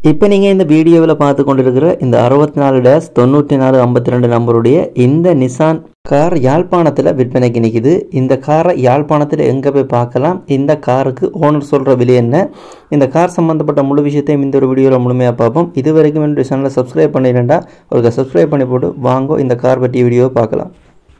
இப்போ நீங்கள் இந்த வீடியோவில் பார்த்து கொண்டிருக்கிற இந்த அறுபத்தி நாலு டேஸ் தொண்ணூற்றி நாலு ஐம்பத்தி ரெண்டு நம்பருடைய இந்த நிசான் கார் யாழ்ப்பாணத்தில் விற்பனைக்கு நிற்கிது இந்த காரை யாழ்ப்பாணத்தில் எங்கே போய் பார்க்கலாம் இந்த காருக்கு ஓனர் சொல்கிற விலை என்ன இந்த கார் சம்மந்தப்பட்ட முழு விஷயத்தையும் இந்த ஒரு வீடியோவில் முழுமையாக பார்ப்போம் இது வரைக்கும் என்னுடைய சேனலை சப்ஸ்கிரைப் பண்ணிடுண்டா ஒரு சப்ஸ்கிரைப் பண்ணி போட்டு வாங்கோ இந்த கார் பற்றிய வீடியோவை பார்க்கலாம்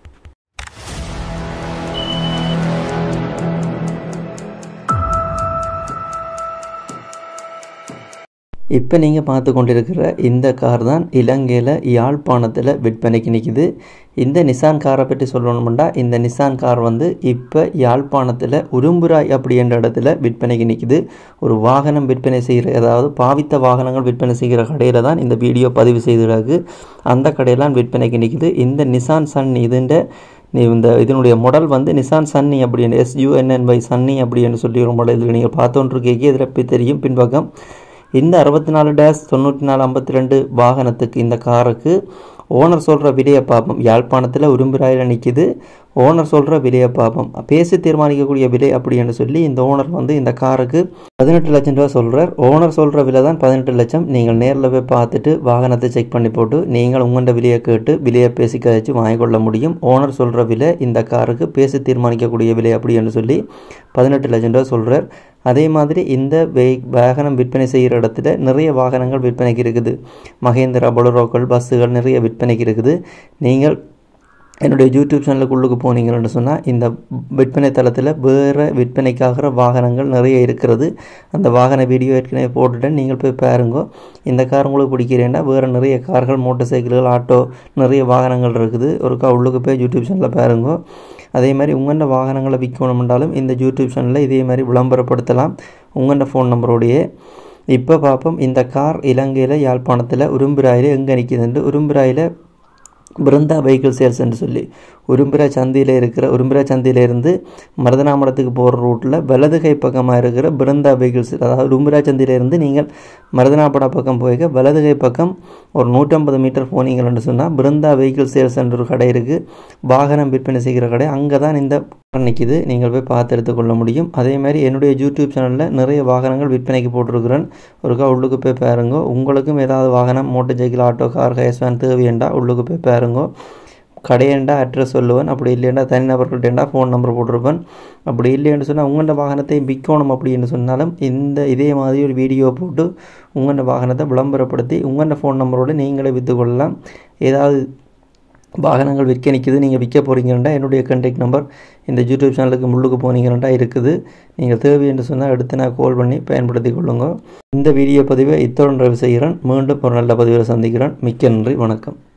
இப்போ நீங்கள் பார்த்து கொண்டிருக்கிற இந்த கார் தான் இலங்கையில் யாழ்ப்பாணத்தில் விற்பனைக்கு நிற்கிது இந்த நிசான் காரை பற்றி சொல்லணும்னா இந்த நிசான் கார் வந்து இப்போ யாழ்ப்பாணத்தில் உரும்புராய் அப்படின்ற இடத்துல விற்பனைக்கு நிற்கிது ஒரு வாகனம் விற்பனை செய்கிற அதாவது பாவித்த வாகனங்கள் விற்பனை செய்கிற கடையில் தான் இந்த வீடியோ பதிவு செய்திருக்கு அந்த கடையெல்லாம் விற்பனைக்கு நிற்கிது இந்த நிசான் சன் இதுன்ற நீ இந்த இதனுடைய மாடல் வந்து நிசான் சன்னி அப்படின்னு எஸ்யூஎன்என்வை சன்னி அப்படின்னு சொல்லி ஒரு மாடல் இதில் நீங்கள் பார்த்தோன்றிருக்கீங்க இதில் போய் தெரியும் பின்பக்கம் இந்த அறுபத்தி நாலு டேஸ் தொண்ணூற்றி நாலு ஐம்பத்தி ரெண்டு வாகனத்துக்கு இந்த காருக்கு ஓனர் சொல்கிற விலையை பார்ப்போம் யாழ்ப்பாணத்தில் உரும்பிராயில் நிற்கிது ஓனர் சொல்கிற விலையை பார்ப்போம் பேசி தீர்மானிக்கக்கூடிய விலை அப்படின்னு சொல்லி இந்த ஓனர் வந்து இந்த காருக்கு பதினெட்டு லட்சம் ரூபா சொல்கிறார் ஓனர் சொல்கிற விலை தான் பதினெட்டு லட்சம் நீங்கள் நேரில் போய் பார்த்துட்டு வாகனத்தை செக் பண்ணி போட்டு நீங்கள் உங்கள்கிட்ட விலையை கேட்டு விலையை பேசி கழிச்சு வாங்கிக்கொள்ள முடியும் ஓனர் சொல்கிற விலை இந்த காருக்கு பேசி தீர்மானிக்கக்கூடிய விலை அப்படின்னு சொல்லி பதினெட்டு லட்சம் ரூபா சொல்கிறார் அதே மாதிரி இந்த வெய் வாகனம் விற்பனை செய்கிற இடத்துல நிறைய வாகனங்கள் விற்பனைக்கு இருக்குது மகேந்திரா பொலரோக்கள் பஸ்ஸுகள் நிறைய விற்பனைக்கு இருக்குது நீங்கள் என்னுடைய யூடியூப் சேனலுக்குள்ளுக்கு போனீங்கன்னு சொன்னால் இந்த விற்பனை தளத்தில் வேறு விற்பனைக்காகிற வாகனங்கள் நிறைய இருக்கிறது அந்த வாகன வீடியோ ஏற்கனவே போட்டுட்டேன் நீங்கள் போய் பாருங்க இந்த கார் உங்களுக்கு பிடிக்கிறேன்னா வேறு நிறைய கார்கள் மோட்டர் சைக்கிள்கள் ஆட்டோ நிறைய வாகனங்கள் இருக்குது ஒருக்கா உள்ளுக்கு போய் யூடியூப் சேனலில் பாருங்க அதே மாதிரி உங்கள்கிட்ட வாகனங்களை விற்கணும்னாலும் இந்த யூடியூப் சேனலில் இதே மாதிரி விளம்பரப்படுத்தலாம் உங்கள்கிட்ட ஃபோன் நம்பரோடைய இப்போ பார்ப்போம் இந்த கார் இலங்கையில் யாழ்ப்பாணத்தில் உரும்பிராயில் எங்கே நிற்கிதுன்ட்டு உரும்பிராயில் பிருந்தா வெஹிக்கிள் சேல்ஸ் என்று சொல்லி உரும்பிரா சந்தியில் இருக்கிற உரும்பிரா சந்தியிலேருந்து மருதனாமரத்துக்கு போகிற ரூட்டில் வலது கை பக்கமாக இருக்கிற பிருந்தா வெஹிக்கிள்ஸ் அதாவது உரும்பிரா சந்தியிலேருந்து நீங்கள் மருதனாப்படா பக்கம் போய்க்க வலது கை பக்கம் ஒரு நூற்றம்பது மீட்டர் போனீங்கன்னு சொன்னால் பிருந்தா வெஹிக்கிள் சேல்ஸ் என்ற ஒரு கடை இருக்குது வாகனம் விற்பனை செய்கிற கடை அங்கே தான் இந்த நிற்கிது நீங்கள் போய் பார்த்து எடுத்துக்கொள்ள முடியும் அதே மாதிரி என்னுடைய யூடியூப் சேனலில் நிறைய வாகனங்கள் விற்பனைக்கு போட்டிருக்கிறேன் ஒருக்கா உள்ளுக்கு போய் பாருங்க உங்களுக்கும் ஏதாவது வாகனம் மோட்டர் சைக்கிள் ஆட்டோ கார் ஹேஸ்வேன் தேவையண்டா உள்ளுக்கு போய் பாருங்க கடையண்டா அட்ரஸ் சொல்லுவேன் அப்படி இல்லையண்டா தனிநபர்கள்ட்டேண்டா ஃபோன் நம்பர் போட்டிருப்பேன் அப்படி இல்லைன்னு சொன்னால் உங்களோட வாகனத்தை விற்கணும் அப்படின்னு சொன்னாலும் இந்த இதே மாதிரி ஒரு வீடியோ போட்டு உங்களோட வாகனத்தை விளம்பரப்படுத்தி உங்களோட ஃபோன் நம்பரோடு நீங்களே விற்று கொள்ளலாம் ஏதாவது வாகனங்கள் விற்க நிற்கிது நீங்கள் விற்க போகிறீங்கன்னா என்னுடைய கண்டெக்ட் நம்பர் இந்த யூடியூப் சேனலுக்கு முள்ளுக்கு போனீங்கன்னா இருக்குது நீங்கள் தேவை என்று சொன்னால் எடுத்து நான் கால் பண்ணி பயன்படுத்தி கொள்ளுங்க இந்த வீடியோ பதிவை இத்தோடு நிறைவு செய்கிறேன் மீண்டும் ஒரு நல்ல பதிவில் சந்திக்கிறேன் மிக்க நன்றி வணக்கம்